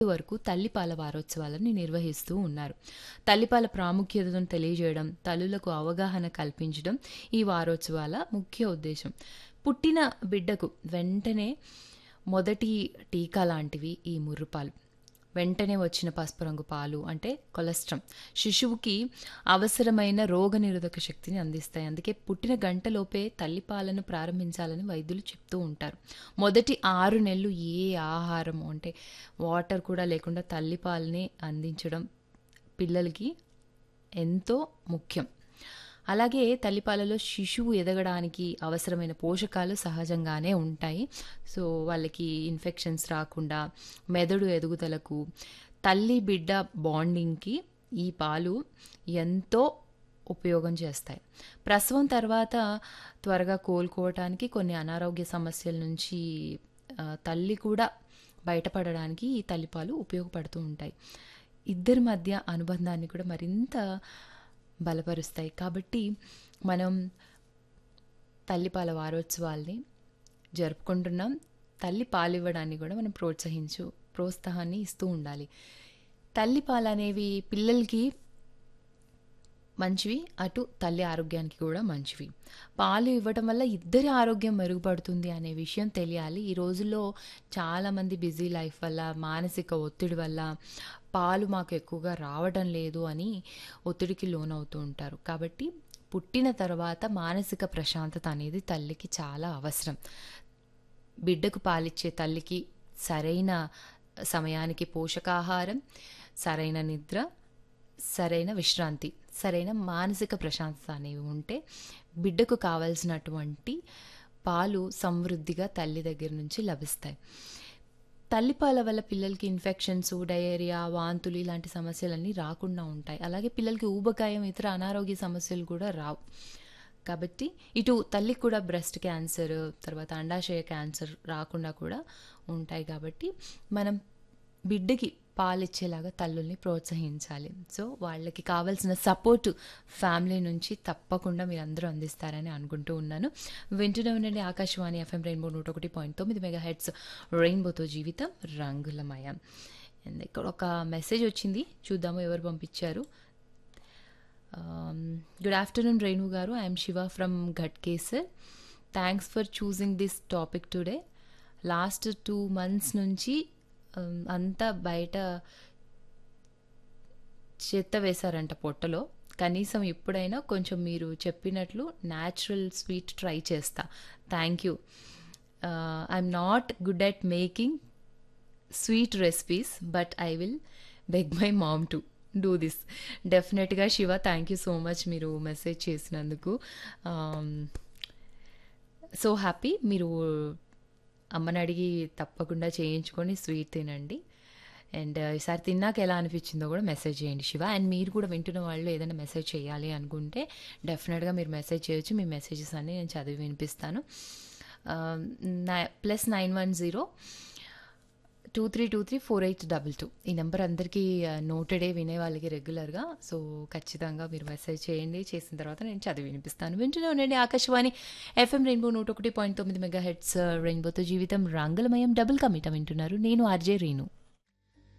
వరకు తల్లిపాల వారోత్సవాలను నిర్వహిస్తూ ఉన్నారు తల్లిపాల ప్రాముఖ్యతను తెలియజేయడం తల్లులకు అవగాహన కల్పించడం ఈ వారోత్సవాల ముఖ్య ఉద్దేశం పుట్టిన బిడ్డకు వెంటనే మొదటి టీకా లాంటివి ఈ ముర్రుపాలు వెంటనే వచ్చిన పసుపు రంగు పాలు అంటే కొలెస్ట్రామ్ శిశువుకి అవసరమైన రోగనిరోధక శక్తిని అందిస్తాయి అందుకే పుట్టిన గంటలోపే తల్లిపాలను ప్రారంభించాలని వైద్యులు చెప్తూ ఉంటారు మొదటి ఆరు నెలలు ఏ ఆహారం అంటే వాటర్ కూడా లేకుండా తల్లిపాలని అందించడం పిల్లలకి ఎంతో ముఖ్యం అలాగే తల్లిపాలలో శిశువు ఎదగడానికి అవసరమైన పోషకాలు సహజంగానే ఉంటాయి సో వాళ్ళకి ఇన్ఫెక్షన్స్ రాకుండా మెదడు ఎదుగుదలకు తల్లి బిడ్డ బాండింగ్కి ఈ పాలు ఎంతో ఉపయోగం చేస్తాయి ప్రసవం తర్వాత త్వరగా కోలుకోవటానికి కొన్ని అనారోగ్య సమస్యల నుంచి ఆ, తల్లి కూడా బయటపడడానికి ఈ తల్లిపాలు ఉపయోగపడుతూ ఉంటాయి ఇద్దరి మధ్య అనుబంధాన్ని కూడా మరింత బలపరుస్తాయి కాబట్టి మనం తల్లిపాల వారోత్సవాల్ని జరుపుకుంటున్నాం తల్లి పాలు ఇవ్వడాన్ని కూడా మనం ప్రోత్సహించు ప్రోత్సాహాన్ని ఇస్తూ ఉండాలి తల్లి పాలు అనేవి పిల్లలకి మంచివి అటు తల్లి ఆరోగ్యానికి కూడా మంచివి పాలు ఇవ్వటం వల్ల ఇద్దరి ఆరోగ్యం మెరుగుపడుతుంది అనే విషయం తెలియాలి ఈ రోజుల్లో చాలామంది బిజీ లైఫ్ వల్ల మానసిక ఒత్తిడి వల్ల పాలు మాకు ఎక్కువగా రావడం లేదు అని ఒత్తిడికి లోనవుతూ ఉంటారు కాబట్టి పుట్టిన తర్వాత మానసిక ప్రశాంతత అనేది తల్లికి చాలా అవసరం బిడ్డకు పాలిచ్చే తల్లికి సరైన సమయానికి పోషకాహారం సరైన నిద్ర సరైన విశ్రాంతి సరైన మానసిక ప్రశాంతత అనేవి ఉంటే బిడ్డకు కావాల్సినటువంటి పాలు సమృద్ధిగా తల్లి దగ్గర నుంచి లభిస్తాయి తల్లిపాల వల్ల పిల్లలకి ఇన్ఫెక్షన్స్ డయేరియా వాంతులు ఇలాంటి సమస్యలన్నీ రాకుండా ఉంటాయి అలాగే పిల్లలకి ఊబకాయం ఇతర అనారోగ్య సమస్యలు కూడా రావు కాబట్టి ఇటు తల్లికి కూడా బ్రెస్ట్ క్యాన్సర్ తర్వాత అండాశయ క్యాన్సర్ రాకుండా కూడా ఉంటాయి కాబట్టి మనం బిడ్డకి పాలిచ్చేలాగా తల్లుల్ని ప్రోత్సహించాలి సో వాళ్ళకి కావాల్సిన సపోర్ట్ ఫ్యామిలీ నుంచి తప్పకుండా మీరు అందరూ అందిస్తారని అనుకుంటూ ఉన్నాను వింటూనే ఉండండి ఆకాశవాణి ఎఫ్ఎం రెయిన్బో నూట ఒకటి పాయింట్ తొమ్మిది మెగా హెడ్స్ రెయిన్బోతో జీవితం రంగులమయం And ఇక్కడ ఒక మెసేజ్ వచ్చింది చూద్దాము ఎవరు పంపించారు good afternoon Renu garu I'm Shiva from Ghatkesar thanks for choosing this topic today last two months నుంచి um, అంతా బయట చెత్త వేశారంట పొట్టలో కనీసం ఇప్పుడైనా కొంచెం మీరు చెప్పినట్లు న్యాచురల్ స్వీట్ ట్రై చేస్తా thank you I'm not good at making sweet recipes but I will beg my mom to do this డెఫినెట్గా Shiva thank you so much మీరు మెసేజ్ చేసినందుకు సో హ్యాపీ మీరు అమ్మని అడిగి తప్పకుండా చేయించుకొని స్వీట్ తినండి అండ్ ఈసారి తిన్నాక ఎలా అనిపించిందో కూడా మెసేజ్ చేయండి శివ అండ్ మీరు కూడా వింటున్న వాళ్ళు ఏదైనా మెసేజ్ చేయాలి అనుకుంటే డెఫినెట్గా మీరు మెసేజ్ చేయొచ్చు మీ మెసేజెస్ అన్నీ నేను చదివి వినిపిస్తాను plus nine one zero two three two three four eight double two ఈ నెంబర్ అందరికీ నోటెడే వినే వాళ్ళకి రెగ్యులర్గా సో ఖచ్చితంగా మీరు మెసేజ్ చేయండి చేసిన తర్వాత నేను చదివి వినిపిస్తాను వింటూనే ఉండండి ఆకాశవాణి ఎఫ్ఎం రెయిన్బో నూట ఒకటి పాయింట్ తొమ్మిది మెగా హెడ్స్ రెయిన్బోతో జీవితం రంగులమయం డబుల్ కమిట వింటున్నారు నేను ఆర్జే రీను